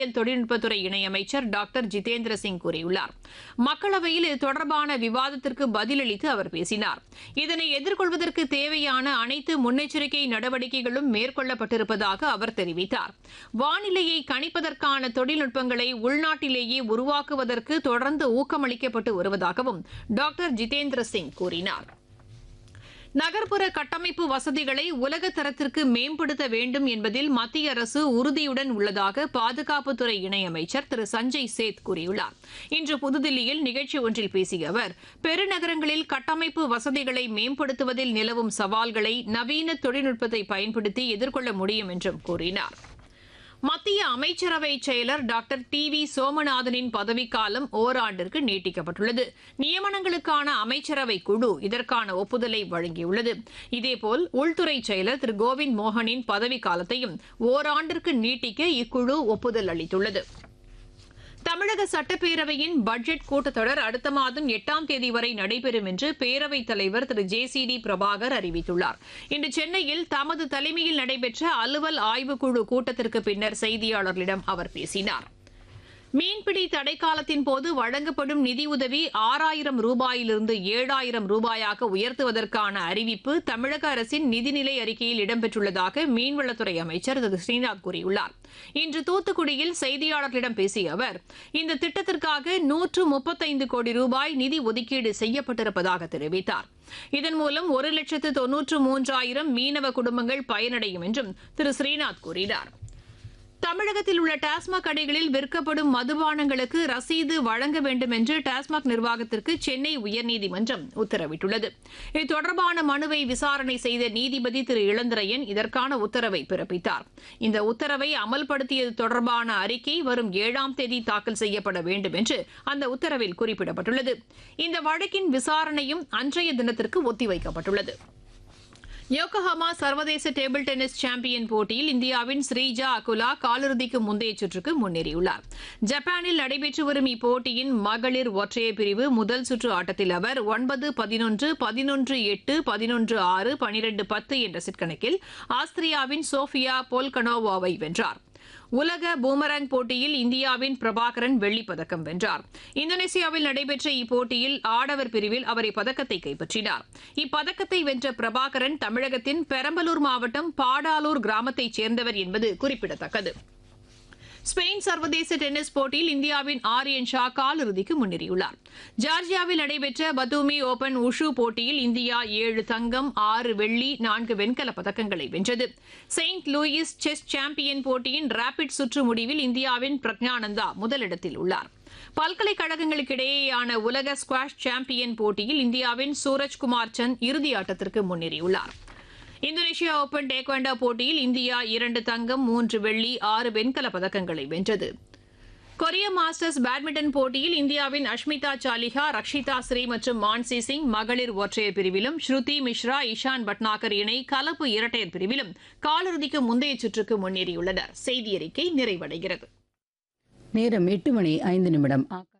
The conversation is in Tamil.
தொழில்நுட்பத்துறை இணையமைச்சர் டாக்டர் ஜிதேந்திர சிங் கூறியுள்ளார் மக்களவையில் இது தொடர்பான விவாதத்திற்கு பதிலளித்து அவர் பேசினார் இதனை எதிர்கொள்வதற்கு தேவையான அனைத்து முன்னெச்சரிக்கை நடவடிக்கைகளும் மேற்கொள்ளப்பட்டிருப்பதாக அவர் தெரிவித்தார் வானிலையை கணிப்பதற்கான தொழில்நுட்பங்களை உள்நாட்டிலேயே உருவாக்குவதற்கு தொடர்ந்து ஊக்கமளிக்கப்பட்டு வருவதாகவும் டாக்டர் ஜிதேந்திர சிங் கூறினார் நகர்ப்புற கட்டமைப்பு வசதிகளை உலக தரத்திற்கு மேம்படுத்த வேண்டும் என்பதில் மத்திய அரசு உறுதியுடன் உள்ளதாக பாதுகாப்புத்துறை இணையமைச்சர் திரு சஞ்சய் சேத் கூறியுள்ளார் இன்று புதுதில்லியில் நிகழ்ச்சி ஒன்றில் பேசிய அவர் பெருநகரங்களில் கட்டமைப்பு வசதிகளை மேம்படுத்துவதில் நிலவும் சவால்களை நவீன தொழில்நுட்பத்தை பயன்படுத்தி எதிர்கொள்ள முடியும் என்றும் கூறினார் மத்திய அமைச்சரவை செயலர் டாக்டர் டி வி சோமநாதனின் பதவிக்காலம் ஓராண்டிற்கு நீட்டிக்கப்பட்டுள்ளது நியமனங்களுக்கான அமைச்சரவை குழு இதற்கான ஒப்புதலை வழங்கியுள்ளது இதேபோல் உள்துறை செயலர் திரு கோவிந்த் மோகனின் பதவிக்காலத்தையும் ஓராண்டிற்கு நீட்டிக்க இக்குழு ஒப்புதல் அளித்துள்ளது தமிழக சட்டப்பேரவையின் பட்ஜெட் கூட்டத்தொடர் அடுத்த மாதம் எட்டாம் தேதி வரை நடைபெறும் என்று பேரவைத் தலைவர் Thiru J C D Prabhakar அறிவித்துள்ளார் இன்று சென்னையில் தமது தலைமையில் நடைபெற்ற அலுவல் ஆய்வுக்குழு கூட்டத்திற்கு பின்னர் செய்தியாளர்களிடம் அவர் பேசினார் மீன்பிடி தடைக்காலத்தின் போது வழங்கப்படும் நிதியுதவி ஆறாயிரம் ரூபாயிலிருந்து ஏழாயிரம் ரூபாயாக உயர்த்துவதற்கான அறிவிப்பு தமிழக அரசின் நிதிநிலை அறிக்கையில் இடம்பெற்றுள்ளதாக மீன்வளத்துறை அமைச்சர் திரு ஸ்ரீநாத் கூறியுள்ளார் இன்று தூத்துக்குடியில் செய்தியாளர்களிடம் பேசிய அவர் இந்த திட்டத்திற்காக நூற்று முப்பத்தைந்து கோடி ரூபாய் நிதி ஒதுக்கீடு செய்யப்பட்டிருப்பதாக தெரிவித்தார் இதன் மூலம் ஒரு லட்சத்து தொன்னூற்று மூன்றாயிரம் மீனவ குடும்பங்கள் பயனடையும் என்றும் திரு ஸ்ரீநாத் கூறினார் தமிழகத்தில் உள்ள டாஸ்மாக் கடைகளில் விற்கப்படும் மதுபானங்களுக்கு ரசீது வழங்க வேண்டும் என்று டாஸ்மாக் நிர்வாகத்திற்கு சென்னை உயர்நீதிமன்றம் உத்தரவிட்டுள்ளது இது தொடர்பான மனுவை விசாரணை செய்த நீதிபதி திரு இளந்திரையன் இதற்கான உத்தரவை பிறப்பித்தார் இந்த உத்தரவை அமல்படுத்தியது தொடர்பான அறிக்கை வரும் ஏழாம் தேதி தாக்கல் செய்யப்பட வேண்டும் என்று அந்த உத்தரவில் குறிப்பிடப்பட்டுள்ளது இந்த வழக்கின் விசாரணையும் அன்றைய தினத்திற்கு ஒத்திவைக்கப்பட்டுள்ளது யோகோஹாமா சர்வதேச டேபிள் டென்னிஸ் சாம்பியன் போட்டியில் இந்தியாவின் ஸ்ரீஜா அகுலா காலிறுதிக்கு முந்தைய சுற்றுக்கு முன்னேறியுள்ளார் ஜப்பானில் நடைபெற்று வரும் இப்போட்டியின் மகளிர் ஒற்றையர் பிரிவு முதல் சுற்று ஆட்டத்தில் அவர் ஒன்பது பதினொன்று பதினொன்று எட்டு பதினொன்று ஆறு பனிரெண்டு பத்து என்ற செட் கணக்கில் ஆஸ்திரியாவின் சோஃபியா போல்கனோவாவை வென்றார் உலக பூமராங் போட்டியில் இந்தியாவின் பிரபாகரன் வெள்ளிப் பதக்கம் வென்றார் இந்தோனேசியாவில் நடைபெற்ற இப்போட்டியில் ஆடவர் பிரிவில் அவர் இப்பதக்கத்தை கைப்பற்றினார் இப்பதக்கத்தை வென்ற பிரபாகரன் தமிழகத்தின் பெரம்பலூர் மாவட்டம் பாடாலூர் கிராமத்தைச் சேர்ந்தவர் என்பது குறிப்பிடத்தக்கது ஸ்பெயின் சர்வதேச டென்னிஸ் போட்டியில் இந்தியாவின் ஆரியன் ஷா காலிறுதிக்கு முன்னேறியுள்ளார் ஜார்ஜியாவில் நடைபெற்ற பத்தூமி ஓபன் உஷு போட்டியில் இந்தியா ஏழு தங்கம் ஆறு வெள்ளி நான்கு வெண்கலப் பதக்கங்களை வென்றது செயின்ட் லூயிஸ் செஸ் சாம்பியன் போட்டியின் ரேபிட் சுற்று முடிவில் இந்தியாவின் பிரக்ஞானந்தா முதலிடத்தில் உள்ளார் பல்கலைக்கழகங்களுக்கிடையேயான உலக ஸ்குவாஷ் சாம்பியன் போட்டியில் இந்தியாவின் சூரஜ்குமார் சந்த் இறுதி ஆட்டத்திற்கு முன்னேறியுள்ளார் இந்தோனேஷியா ஓபன் டேக்வாண்டோ போட்டியில் இந்தியா இரண்டு தங்கம் மூன்று வெள்ளி ஆறு வெண்கல பதக்கங்களை வென்றது கொரிய மாஸ்டர்ஸ் பேட்மிண்டன் போட்டியில் இந்தியாவின் அஷ்மிதா சாலிஹா ரக்ஷிதா ஸ்ரீ மற்றும் மான்சி சிங் மகளிர் ஒற்றையர் பிரிவிலும் ஸ்ருதி மிஸ்ரா இஷான் பட்னாகர் இணை கலப்பு இரட்டையர் பிரிவிலும் காலிறுதிக்கு முந்தைய சுற்றுக்கு முன்னேறியுள்ளனர் செய்தி அறிக்கை நிறைவடைகிறது நேரம் எட்டு மணி ஐந்து நிமிடம்